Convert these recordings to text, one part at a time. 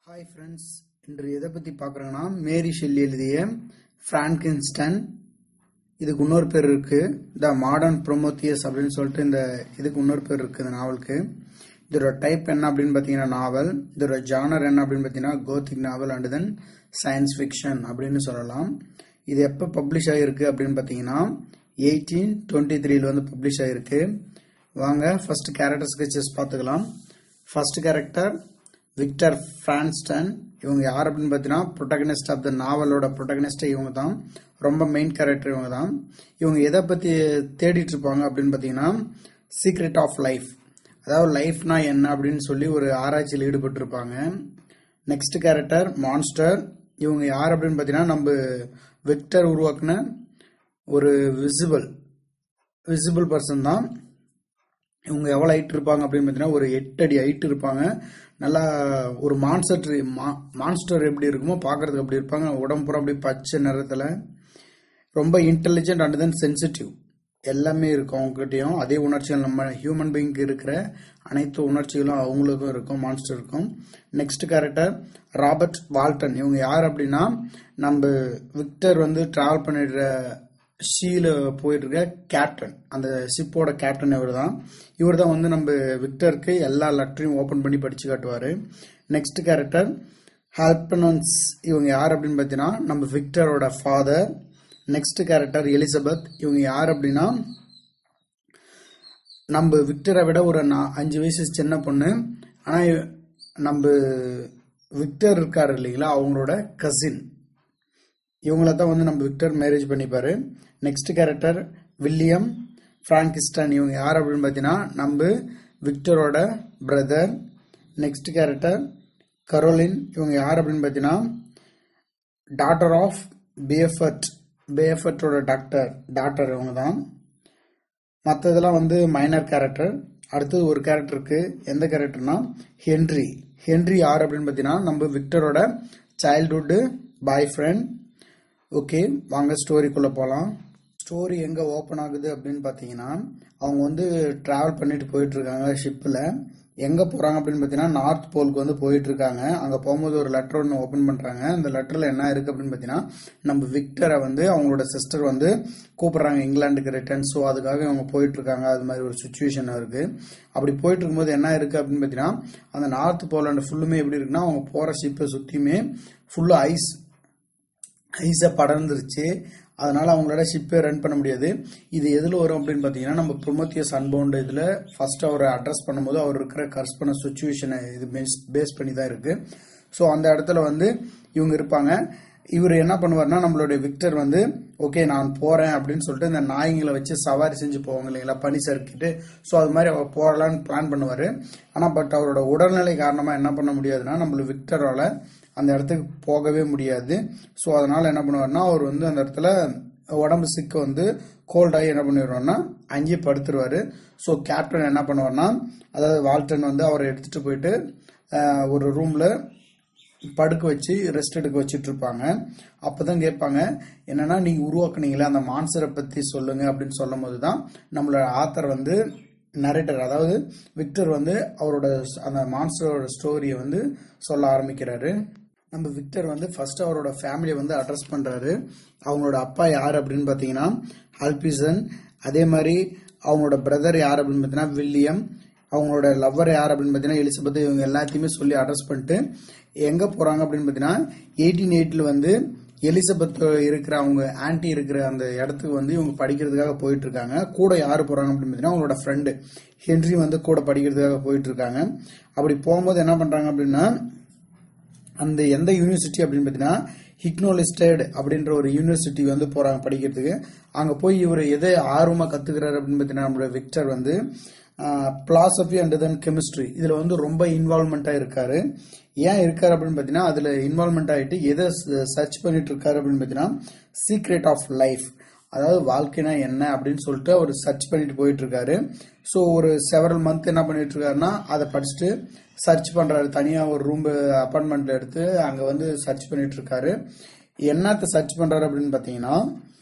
hi friends இன்று எதை பற்றி பார்க்குறோங்கன்னா மேரி ஷெல்லி எழுதிய ஃப்ரான்கின்ஸ்டன் இதுக்கு இன்னொரு பேர் இருக்கு த மாடர்ன் ப்ரொமோத்தியஸ் அப்படின்னு சொல்லிட்டு இந்த இதுக்கு இன்னொரு பேர் இருக்கு இந்த நாவலுக்கு இதோட டைப் என்ன அப்படின்னு பார்த்தீங்கன்னா நாவல் இதோட ஜானர் என்ன அப்படின்னு பார்த்தீங்கன்னா gothic novel and then science fiction அப்படின்னு சொல்லலாம் இது எப்போ பப்ளிஷ் ஆகிருக்கு அப்படின்னு பார்த்தீங்கன்னா எயிட்டீன் டுவெண்ட்டி த்ரீல வந்து பப்ளிஷ் ஆகிருக்கு வாங்க ஃபர்ஸ்ட் கேரக்டர் ஸ்கெச்சஸ் பார்த்துக்கலாம் ஃபர்ஸ்ட் கேரக்டர் விக்டர் பிரான்ஸ்டன் இவங்க யார் அப்படின்னு பார்த்தீங்கன்னா ப்ரொட்டகனிஸ்ட் ஆஃப் த நாவலோட ப்ரொட்டகனிஸ்டே இவங்க தான் ரொம்ப மெயின் கேரக்டர் இவங்க தான் இவங்க எதை பற்றி தேடிட்டு இருப்பாங்க அப்படின்னு பார்த்தீங்கன்னா சீக்ரெட் ஆஃப் லைஃப் அதாவது லைஃப்னா என்ன அப்படின்னு சொல்லி ஒரு ஆராய்ச்சியில் ஈடுபட்டு இருப்பாங்க நெக்ஸ்ட் கேரக்டர் மான்ஸ்டர் இவங்க யார் அப்படின்னு பார்த்தீங்கன்னா நம்ம விக்டர் உருவாக்குன ஒரு விசிபிள் விசிபிள் பர்சன் தான் இவங்க எவ்வளோ ஹைட் இருப்பாங்க அப்படின்னு பார்த்தீங்கன்னா ஒரு எட்டு அடி ஹைட் இருப்பாங்க நல்லா ஒரு மான்ஸ்டர் மான்ஸ்டர் எப்படி இருக்குமோ பார்க்கறதுக்கு அப்படி இருப்பாங்க உடம்பு பூரா அப்படி பச்சை நிறத்தில் ரொம்ப இன்டெலிஜென்ட் அண்ட் தென் சென்சிட்டிவ் எல்லாமே இருக்கும் அவங்ககிட்டயும் அதே உணர்ச்சிகள் நம்ம ஹியூமன் பீயிங்க்கு இருக்கிற அனைத்து உணர்ச்சிகளும் அவங்களுக்கும் இருக்கும் மான்ஸ்டர் இருக்கும் நெக்ஸ்ட் கேரக்டர் ராபர்ட் வால்டன் இவங்க யார் அப்படின்னா நம்ம விக்டர் வந்து டிராவல் பண்ணிடுற ஷீல போயிட்டு இருக்க கேப்டன் அந்த ஷிப்போட கேப்டன் இவர் தான் இவர் தான் வந்து நம்ம விக்டருக்கு எல்லா லெட்டரையும் ஓபன் பண்ணி படிச்சு காட்டுவாரு நெக்ஸ்ட் கேரக்டர் ஹால்பனன்ஸ் இவங்க யார் அப்படின்னு பார்த்தீங்கன்னா நம்ம விக்டரோட ஃபாதர் நெக்ஸ்ட் கேரக்டர் எலிசபெத் இவங்க யார் அப்படின்னா நம்ம விக்டரை விட ஒரு நா- அஞ்சு வயசு சின்ன பொண்ணு ஆனா நம்ம விக்டர் இருக்காரு இல்லைங்களா அவங்களோட கசின் இவங்கள தான் வந்து நம்ம விக்டர் மேரேஜ் பண்ணிப்பாரு நெக்ஸ்ட் கேரக்டர் வில்லியம் பிராங்கிஸ்டன் இவங்க யார் அப்படின்னு பார்த்தீங்கன்னா நம்ம விக்டரோட பிரதர் நெக்ஸ்ட் கேரக்டர் கரோலின் இவங்க யார் அப்படின்னு பார்த்தீங்கன்னா டாட்டர் ஆஃப் பேஃபர்ட் பேஃபர்ட்டோட டாக்டர் டாக்டர் இவங்க தான் மற்றதெல்லாம் வந்து மைனர் கேரக்டர் அடுத்தது ஒரு கேரக்டர் இருக்கு எந்த கேரக்டர்னா ஹென்றி ஹென்றி யார் அப்படின்னு பார்த்தீங்கன்னா நம்ம விக்டரோட சைல்ட்ஹுட் பாய் ஃப்ரெண்ட் ஓகே வாங்க ஸ்டோரிக்குள்ள போகலாம் ஸ்டோரி எங்க ஓப்பன் ஆகுது அப்படின்னு பார்த்தீங்கன்னா அவங்க வந்து டிராவல் பண்ணிட்டு போயிட்டு இருக்காங்க ஷிப்பில் எங்க போறாங்க அப்படின்னு பார்த்தீங்கன்னா நார்த் போலுக்கு வந்து போயிட்டு இருக்காங்க அங்க போகும்போது ஒரு லெட்டர் ஒன்று ஓப்பன் பண்றாங்க அந்த லெட்டர்ல என்ன இருக்கு அப்படின்னு பார்த்தீங்கன்னா நம்ம விக்டரை வந்து அவங்களோட சிஸ்டர் வந்து கூப்பிடுறாங்க இங்கிலாந்துக்கு ரிட்டர்ன் ஸோ அதுக்காக இவங்க போயிட்டு இருக்காங்க அது மாதிரி ஒரு சுச்சுவேஷன் இருக்கு அப்படி போயிட்டு இருக்கும்போது என்ன இருக்கு அப்படின்னு பார்த்தீங்கன்னா அந்த நார்த் போலாண்டு ஃபுல்லுமே எப்படி இருக்குன்னா அவங்க போற ஷிப்பை சுத்தியுமே ஃபுல்லு ஐஸ் ஐஸை படர்ந்துருச்சு அதனால அவங்களோட ஷிப்பே ரன் பண்ண முடியாது இது எதில் வரும் அப்படின்னு பார்த்தீங்கன்னா நம்ம ப்ரொமோத்தியஸ் அன்பவுண்ட் இதில் ஃபர்ஸ்ட் அவரை அட்ரஸ் பண்ணும்போது அவர் இருக்கிற கர்ஸ் பண்ண சுச்சுவேஷனை இது பேஸ் பண்ணி தான் இருக்கு ஸோ அந்த இடத்துல வந்து இவங்க இருப்பாங்க இவர் என்ன பண்ணுவார்னா நம்மளுடைய விக்டர் வந்து ஓகே நான் போறேன் அப்படின்னு சொல்லிட்டு இந்த நாய்ங்களை வச்சு சவாரி செஞ்சு போவாங்க இல்லைங்களா பனி சறுக்கிட்டு ஸோ அது மாதிரி அவர் போகலான்னு பிளான் பண்ணுவார் ஆனால் பட் அவரோட உடல்நிலை காரணமாக என்ன பண்ண முடியாதுன்னா நம்மளுக்கு விக்டரால அந்த இடத்துக்கு போகவே முடியாது ஸோ அதனால என்ன பண்ணுவார்னா அவர் வந்து அந்த இடத்துல உடம்பு சிக்க வந்து கோல்டாகி என்ன பண்ணிடுவார்னா அங்கேயே படுத்துருவாரு ஸோ கேப்டன் என்ன பண்ணுவார்னா அதாவது வால்டன் வந்து அவரை எடுத்துட்டு போயிட்டு அஹ், ஒரு ரூம்ல படுக்க வச்சு ரெஸ்ட் எடுக்க வச்சுட்டு இருப்பாங்க அப்பதான் கேட்பாங்க என்னன்னா நீங்க உருவாக்குனீங்களே அந்த மான்சரை பத்தி சொல்லுங்க அப்படின்னு சொல்லும் போது தான் நம்மளோட ஆத்தர் வந்து நரேட்டர் அதாவது விக்டர் வந்து அவரோட ஸ்- அந்த மான்ஸ்டரோட ஸ்டோரியை வந்து சொல்ல ஆரம்பிக்கிறாரு நம்ம விக்டர் வந்து ஃபர்ஸ்ட் அவரோட ஃபேமிலியை வந்து அட்ரஸ் பண்றாரு அவங்களோட அப்பா யார் அப்படின்னு பார்த்தீங்கன்னா அல்பிசன் அதே மாதிரி அவங்களோட பிரதர் யார் அப்படின்னு பார்த்தீங்கன்னா வில்லியம் அவங்களோட லவ்வர் யார் அப்படின்னு பார்த்தீங்கன்னா எலிசபெத் இவங்க எல்லாத்தையுமே சொல்லி அட்ரஸ் பண்ணிட்டு எங்க போறாங்க அப்படின்னு பார்த்தீங்கன்னா எயிட்டீன் எயிட்ல வந்து எலிசபெத் இருக்கிற அவங்க ஆன்டி இருக்கிற அந்த இடத்துக்கு வந்து இவங்க படிக்கிறதுக்காக போயிட்டு இருக்காங்க கூட யாரு போறாங்க அப்படின்னு பார்த்தீங்கன்னா அவங்களோட ஃப்ரெண்டு ஹென்றி வந்து கூட படிக்கிறதுக்காக போயிட்டு இருக்காங்க அப்படி போகும்போது என்ன பண்றாங்க அப்படின்னா அந்த எந்த யூனிவர்சிட்டி அப்படின்னு பார்த்தீங்கன்னா ஹிக்னோலிஸ்டட் அப்படின்ற ஒரு யூனிவர்சிட்டி வந்து போறாங்க படிக்கிறதுக்கு அங்க போய் இவர் எதை ஆர்வமா கத்துக்கிறாரு அப்படின்னு பார்த்தீங்கன்னா நம்மளோட விக்டர் வந்து பிலாசபி அண்ட் தென் கெமிஸ்ட்ரி இதுல வந்து ரொம்ப இன்வால்மெண்டா இருக்காரு ஏன் இருக்காரு அப்படின்னு பார்த்தீங்கன்னா அதுல இன்வால்மெண்ட் ஆயிட்டு எதை சர்ச் பண்ணிட்டு இருக்காரு அப்படின்னு பார்த்தீங்கன்னா சீக்ரெட் ஆஃப் லைஃப் அதாவது வாழ்க்கைனா என்ன அப்படின்னு சொல்லிட்டு அவர் சர்ச் பண்ணிட்டு போயிட்டு இருக்காரு ஸோ ஒரு செவரல் மந்த் என்ன பண்ணிட்டு இருக்காருன்னா அதை படிச்சுட்டு சர்ச் பண்றாரு தனியா ஒரு ரூம் அப்பார்ட்மெண்ட்ல எடுத்து அங்க வந்து சர்ச் பண்ணிட்டு இருக்காரு என்னத்த சர்ச் பண்றாரு அப்படின்னு பாத்தீங்கன்னா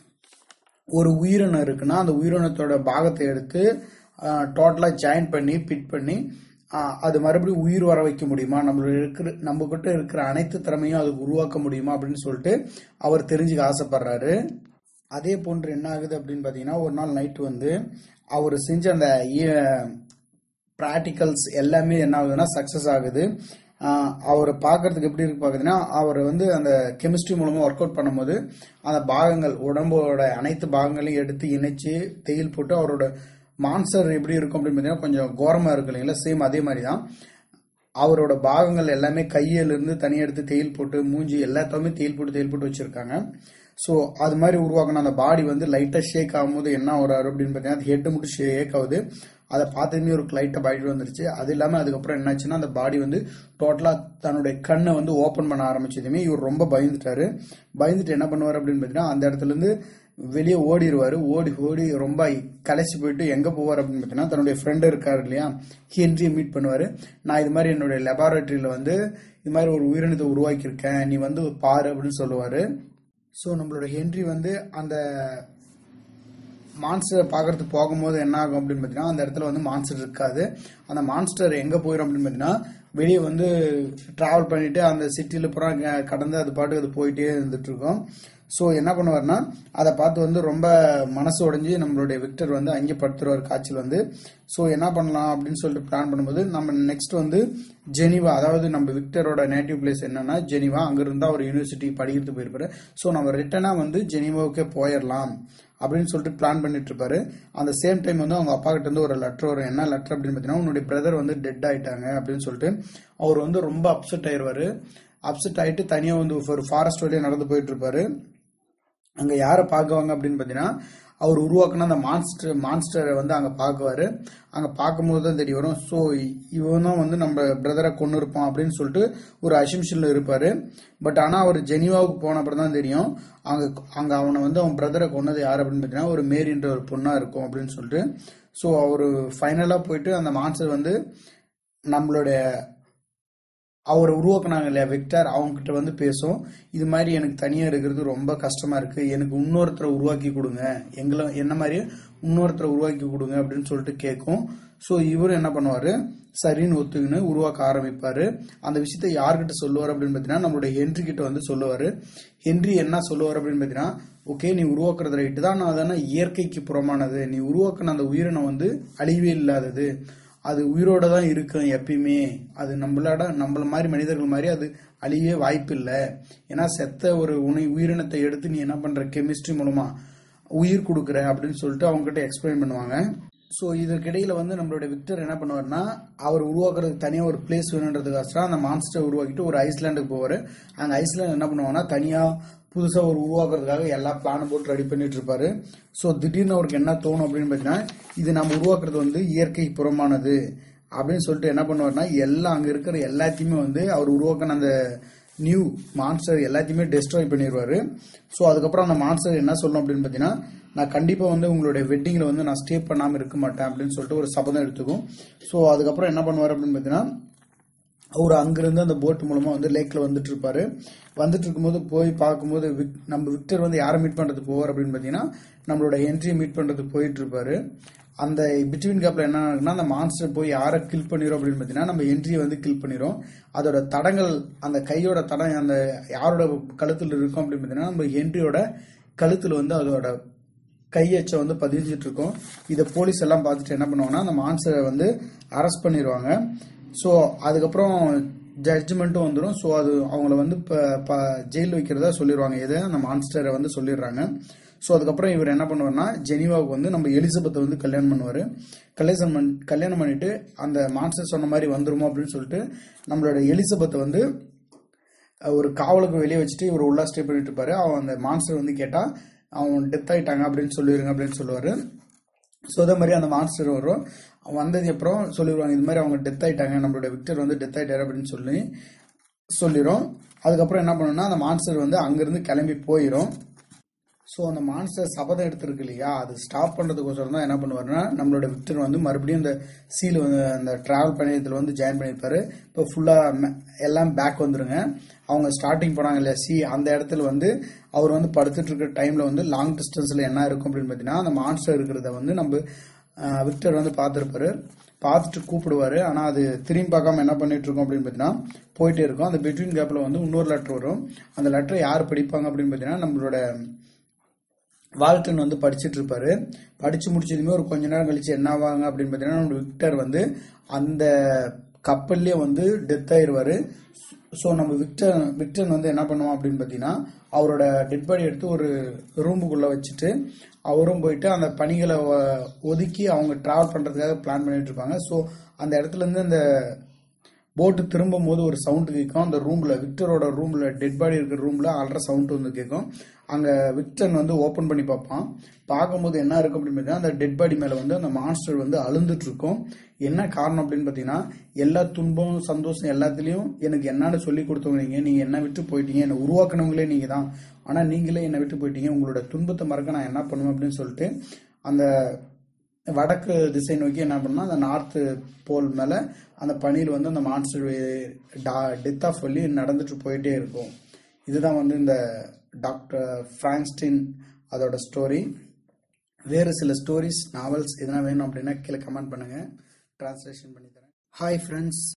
ஒரு உயிரினம் இருக்குன்னா அந்த உயிரினத்தோட பாகத்தை எடுத்து டோட்டலா ஜாயின் பண்ணி பிட் பண்ணி ஆஹ், அது மறுபடியும் உயிர் வர வைக்க முடியுமா நம்மளோட இருக்கிற நம்ம கிட்ட இருக்கிற அனைத்து திறமையும் அது உருவாக்க முடியுமா அப்படின்னு சொல்லிட்டு அவர் தெரிஞ்சுக்க ஆசைப்படுறாரு அதே போன்று என்ன ஆகுது அப்படின்னு பார்த்தீங்கன்னா ஒரு நாள் நைட்டு வந்து அவர் செஞ்ச அந்த ப்ராக்டிகல்ஸ் எல்லாமே என்ன ஆகுதுன்னா சக்ஸஸ் ஆகுது அவர் பார்க்கறதுக்கு எப்படி இருக்கு பார்க்குதுன்னா அவர் வந்து அந்த கெமிஸ்ட்ரி மூலமாக ஒர்க் அவுட் பண்ணும்போது அந்த பாகங்கள் உடம்போட அனைத்து பாகங்களையும் எடுத்து இணைச்சு தேயில் போட்டு அவரோட மான்சர் எப்படி இருக்கும் அப்படின்னு பார்த்தீங்கன்னா கொஞ்சம் கோரமாக இருக்கு இல்லைங்களா சேம் அதே மாதிரி தான் அவரோட பாகங்கள் எல்லாமே கையிலிருந்து தனியாக எடுத்து தேயில் போட்டு மூஞ்சி எல்லாத்தையுமே தேயில் போட்டு தேயில் போட்டு வச்சிருக்காங்க ஸோ அது மாதிரி உருவாக்கின அந்த பாடி வந்து லைட்டாக ஷேக் ஆகும்போது என்ன வராரு அப்படின்னு பார்த்தீங்கன்னா அது ஹெட் மட்டும் ஷேக் ஆகுது அதை பார்த்ததுமே ஒரு லைட்டாக பாடி வந்துருச்சு அது இல்லாமல் அதுக்கப்புறம் என்னாச்சுன்னா அந்த பாடி வந்து டோட்டலாக தன்னுடைய கண்ணை வந்து ஓப்பன் பண்ண ஆரம்பிச்சதுமே இவர் ரொம்ப பயந்துட்டாரு பயந்துட்டு என்ன பண்ணுவார் அப்படின்னு பார்த்தீங்கன்னா அந்த இடத்துல இருந்து வெளியே ஓடிடுவாரு ஓடி ஓடி ரொம்ப கலைச்சு போயிட்டு எங்க போவார் அப்படின்னு பார்த்தீங்கன்னா தன்னுடைய ஃப்ரெண்டு இருக்காரு இல்லையா ஹென்ரியை மீட் பண்ணுவாரு நான் இது மாதிரி என்னுடைய லெபார்டரியில வந்து இது மாதிரி ஒரு உயிரினத்தை உருவாக்கியிருக்கேன் நீ வந்து பாரு அப்படின்னு சொல்லுவாரு ஸோ நம்மளோட ஹென்றி வந்து அந்த மான்ஸ்டர் பார்க்கறதுக்கு போகும்போது என்ன ஆகும் அப்படின்னு பார்த்தீங்கன்னா அந்த இடத்துல வந்து மான்ஸ்டர் இருக்காது அந்த மான்ஸ்டர் எங்கே போயிடும் அப்படின்னு பார்த்தீங்கன்னா வெளியே வந்து டிராவல் பண்ணிட்டு அந்த சிட்டியில் பூரா க- கடந்து அது பாட்டுக்கு அது போயிட்டே இருந்துட்டு இருக்கும் ஸோ என்ன பண்ணுவார்னா அதை பார்த்து வந்து ரொம்ப மனசு உடைஞ்சு நம்மளுடைய விக்டர் வந்து அங்கே படுத்துருவார் காய்ச்சல் வந்து ஸோ என்ன பண்ணலாம் அப்படின்னு சொல்லிட்டு பிளான் பண்ணும்போது நம்ம நெக்ஸ்ட் வந்து ஜெனிவா அதாவது நம்ம விக்டரோட நேட்டிவ் பிளேஸ் என்னன்னா ஜெனிவா அங்கிருந்து அவர் யூனிவர்சிட்டி படிக்கிறது போயிருப்பாரு ஸோ நம்ம ரிட்டனாக வந்து ஜெனிவாவுக்கே போயிடலாம் அப்படின்னு சொல்லிட்டு பிளான் பண்ணிட்டு இருப்பாரு அந்த சேம் டைம் வந்து அவங்க அப்பா கிட்ட இருந்து ஒரு லெட்டர் வரும் என்ன லெட்டர் அப்படின்னு பார்த்தீங்கன்னா உன்னுடைய பிரதர் வந்து டெட் ஆயிட்டாங்க அப்படின்னு சொல்லிட்டு அவர் வந்து ரொம்ப அப்செட் ஆயிடுவாரு அப்செட் ஆயிட்டு தனியாக வந்து ஒரு ஃபாரஸ்ட் வழியாக நடந்து போயிட்டு இருப்பாரு அங்க யாரை பார்க்குவாங்க அப்படின்னு பார்த்தீங்கன்னா அவர் உருவாக்குன அந்த மான்ஸ்டர் மான்ஸ்டரை வந்து அங்க பார்க்குவாரு அங்க பார்க்கும்போது தான் தெரிய வரும் ஸோ இவன் தான் வந்து நம்ம பிரதரை கொண்டு இருப்பான் அப்படின்னு சொல்லிட்டு ஒரு அசிம்ஷன்ல இருப்பாரு பட் ஆனா அவர் ஜெனிவாவுக்கு போன அப்புறம் தான் தெரியும் அங்க அங்க அவனை வந்து அவன் பிரதரை கொன்னது யார் அப்படின்னு பார்த்தீங்கன்னா ஒரு மேரின்ற ஒரு பொண்ணா இருக்கும் அப்படின்னு சொல்லிட்டு ஸோ அவர் ஃபைனலா போயிட்டு அந்த மான்ஸ்டர் வந்து நம்மளுடைய அவர் உருவாக்குனாங்க இல்லையா விக்டர் அவங்க கிட்ட வந்து பேசும் இது மாதிரி எனக்கு தனியா இருக்கிறது ரொம்ப கஷ்டமா இருக்கு எனக்கு இன்னொருத்தரை உருவாக்கி கொடுங்க எங்களை என்ன மாதிரி இன்னொருத்தரை உருவாக்கி கொடுங்க அப்படின்னு சொல்லிட்டு கேட்கும் ஸோ இவரும் என்ன பண்ணுவாரு சரின்னு ஒத்துக்கின்னு உருவாக்க ஆரம்பிப்பாரு அந்த விஷயத்த யார்கிட்ட சொல்லுவார் அப்படின்னு பார்த்தீங்கன்னா நம்மளுடைய ஹென்றி கிட்ட வந்து சொல்லுவாரு ஹென்றி என்ன சொல்லுவார் அப்படின்னு பார்த்தீங்கன்னா ஓகே நீ உருவாக்குறது ரைட்டு தான் நான் தானே இயற்கைக்கு புறமானது நீ உருவாக்குன அந்த உயிரினம் வந்து அழிவே இல்லாதது அது உயிரோட தான் இருக்கும் எப்பயுமே அது நம்மளோட நம்மள மாதிரி மனிதர்கள் மாதிரி அது அழியவே வாய்ப்பு இல்லை ஏன்னா செத்த ஒரு உணை உயிரினத்தை எடுத்து நீ என்ன பண்ற கெமிஸ்ட்ரி மூலமா உயிர் கொடுக்குற அப்படின்னு சொல்லிட்டு அவங்க கிட்ட எக்ஸ்பிளைன் பண்ணுவாங்க ஸோ இதற்கிடையில வந்து நம்மளுடைய விக்டர் என்ன பண்ணுவார்னா அவர் உருவாக்குறதுக்கு தனியாக ஒரு பிளேஸ் வேணுன்றதுக்காக அந்த மான்ஸ்டர் உருவாக்கிட்டு ஒரு ஐஸ்லாண்டுக்கு போவார் அங்கே ஐஸ்லாண்ட் என்ன பண்ணுவாங்கன்னா தனியாக புதுசாக ஒரு உருவாக்குறதுக்காக எல்லா பிளானும் போட்டு ரெடி பண்ணிட்டு இருப்பாரு ஸோ திடீர்னு அவருக்கு என்ன தோணும் அப்படின்னு பார்த்தீங்கன்னா இது நம்ம உருவாக்குறது வந்து இயற்கை புறமானது அப்படின்னு சொல்லிட்டு என்ன பண்ணுவார்னா எல்லாம் அங்கே இருக்கிற எல்லாத்தையுமே வந்து அவர் உருவாக்கின அந்த நியூ மான்ஸ்டர் எல்லாத்தையுமே டெஸ்ட்ராய் பண்ணிடுவாரு ஸோ அதுக்கப்புறம் அந்த மான்ஸ்டர் என்ன சொல்லணும் அப்படின்னு பார்த்தீங்கன்னா நான் கண்டிப்பாக வந்து உங்களுடைய வெட்டிங்கில் வந்து நான் ஸ்டே பண்ணாமல் இருக்க மாட்டேன் அப்படின்னு சொல்லிட்டு ஒரு சபதம் எடுத்துக்கும் ஸோ அதுக்கப்புறம் என்ன பண்ணுவார் அப்படின்னு பார்த்தீங்கன்னா அவர் அங்கிருந்து அந்த போட் மூலமா வந்து லேக்ல வந்துட்டு இருப்பாரு வந்துட்டு இருக்கும்போது போய் பார்க்கும்போது விக்- நம்ம விக்டர் வந்து யாரை மீட் பண்றதுக்கு போவார் அப்படின்னு பார்த்தீங்கன்னா நம்மளோட என்ட்ரியை மீட் பண்றதுக்கு போயிட்டு இருப்பாரு அந்த பிட்வீன் கேப்ல என்ன ஆகுதுன்னா அந்த மான்ஸ்டர் போய் யாரை கில் பண்ணிரும் அப்படின்னு பார்த்தீங்கன்னா நம்ம என்ட்ரியை வந்து கில் பண்ணிரும் அதோட தடங்கள் அந்த கையோட தடம் அந்த யாரோட கழுத்துல இருக்கும் அப்படின்னு பார்த்தீங்கன்னா நம்ம என்ட்ரியோட கழுத்துல வந்து அதோட கையச்சை வந்து பதிஞ்சிட்டு இருக்கும் இதை போலீஸ் எல்லாம் பார்த்துட்டு என்ன பண்ணுவாங்கன்னா அந்த மான்சரை வந்து அரெஸ்ட் பண்ணிடுவாங்க ஸோ அதுக்கப்புறம் ஜட்ஜ்மெண்ட்டும் வந்துடும் ஸோ அது அவங்கள வந்து இப்போ ஜெயில் வைக்கிறதா சொல்லிடுவாங்க இதை அந்த மான்ஸ்டரை வந்து சொல்லிடுறாங்க ஸோ அதுக்கப்புறம் இவர் என்ன பண்ணுவார்னா ஜெனீவாவுக்கு வந்து நம்ம எலிசபெத்தை வந்து கல்யாணம் பண்ணுவார் கல்யாணம் பண் கல்யாணம் பண்ணிட்டு அந்த மான்ஸ்டர் சொன்ன மாதிரி வந்துருமோ அப்படின்னு சொல்லிட்டு நம்மளோட எலிசபெத்தை வந்து ஒரு காவலுக்கு வெளியே வச்சுட்டு இவர் உள்ள ஸ்டே பண்ணிட்டு இருப்பாரு அவன் அந்த மான்ஸ்டர் வந்து கேட்டா அவன் டெத் ஆயிட்டாங்க அப்படின்னு சொல்லிடுங்க அப்படின்னு சொல்லுவாரு ஸோ அதே மாதிரி அந்த மான்ஸ்டர் வரும் அவன் வந்தது அப்புறம் சொல்லிடுவாங்க இது மாதிரி அவங்க டெத் ஆயிட்டாங்க நம்மளோட விக்டர் வந்து டெத் ஆயிட்டாரு அப்படின்னு சொல்லி சொல்லிடும் அதுக்கப்புறம் என்ன பண்ணுன்னா அந்த மான்ஸ்டர் வந்து அங்கிருந்து கிளம்பி போயிடும் ஸோ அந்த மான்ஸ்டர் சபதம் எடுத்திருக்கு இல்லையா அது ஸ்டாப் பண்ணுறதுக்கோசரம் தான் என்ன பண்ணுவாருன்னா நம்மளோட விக்டர் வந்து மறுபடியும் இந்த சீல் வந்து அந்த டிராவல் பயணத்தில் வந்து ஜாயின் பண்ணியிருப்பாரு இப்போ ஃபுல்லாக எல்லாம் பேக் வந்துருங்க அவங்க ஸ்டார்டிங் போனாங்க இல்லையா சி அந்த இடத்துல வந்து அவர் வந்து படுத்துட்டு இருக்கிற டைமில் வந்து லாங் டிஸ்டன்ஸில் என்ன இருக்கும் அப்படின்னு பார்த்தீங்கன்னா அந்த மான்ஸ்டர் இருக்கிறத வந்து நம்ம அஹ், விக்டர் வந்து பார்த்துருப்பாரு பார்த்துட்டு கூப்பிடுவாரு ஆனால் அது திரும்பி பார்க்காம என்ன பண்ணிட்டு இருக்கோம் அப்படின்னு பார்த்தீங்கன்னா போயிட்டே இருக்கும் அந்த பிட்வீன் கேப்பில் வந்து இன்னொரு லெட்டர் வரும் அந்த லெட்டரை யார் படிப்பாங்க அப்படின்னு பார்த்தீங்கன்னா நம்மளோட வால்டன் வந்து படிச்சிட்டு இருப்பாரு படிச்சு முடிச்சதுமே ஒரு கொஞ்ச நேரம் கழிச்சு என்ன ஆவாங்க அப்படின்னு பார்த்தீங்கன்னா நம்ம விக்டர் வந்து அந்த கப்பல்லே வந்து டெத் ஆயிருவாரு ஸோ நம்ம விக்டர் விக்டன் வந்து என்ன பண்ணுவான் அப்படின்னு பார்த்தீங்கன்னா அவரோட டெட் பாடி எடுத்து ஒரு ரூமுக்குள்ள வச்சுட்டு அவரும் போயிட்டு அந்த பணிகளை ஒ- ஒதுக்கி அவங்க டிராவல் பண்றதுக்காக பிளான் பண்ணிட்டு இருப்பாங்க ஸோ அந்த இடத்துல இருந்து அந்த போட்டு திரும்பும் போது ஒரு சவுண்ட் கேட்கும் அந்த ரூம்ல விக்டரோட ரூம்ல டெட் பாடி இருக்கிற ரூம்ல அல்ற சவுண்ட் வந்து கேட்கும் அங்க விக்டன் வந்து ஓபன் பண்ணி பார்ப்பான் பார்க்கும்போது என்ன இருக்கும் அப்படின்னு பார்த்தீங்கன்னா அந்த டெட் பாடி மேல வந்து அந்த மான்ஸ்டர் வந்து அழுந்துட்டு இருக்கும் என்ன காரணம் அப்படின்னு பார்த்தீங்கன்னா எல்லா துன்பம் சந்தோஷம் எல்லாத்துலயும் எனக்கு என்னன்னு சொல்லி கொடுத்தவங்க நீங்க நீங்க என்ன விட்டு போயிட்டீங்க என்னை உருவாக்குனவங்களே நீங்க தான் ஆனா நீங்களே என்னை விட்டு போயிட்டீங்க உங்களோட துன்பத்தை மறக்க நான் என்ன பண்ணுவேன் அப்படின்னு சொல்லிட்டு அந்த வடக்கு திசை நோக்கி என்ன பண்ணா அந்த நார்த் போல் மேல அந்த பனியில் வந்து அந்த மான்ஸ்டர் டெத் ஆஃப் சொல்லி நடந்துட்டு போயிட்டே இருக்கும் இதுதான் வந்து இந்த டாக்டர் பிராங்ஸ்டின் அதோட ஸ்டோரி வேறு சில ஸ்டோரிஸ் நாவல்ஸ் எதனா வேணும் அப்படின்னா கீழே கமெண்ட் பண்ணுங்க டிரான்ஸ்லேஷன் பண்ணி தரேன் ஹாய் ஃப்ரெண்ட்ஸ்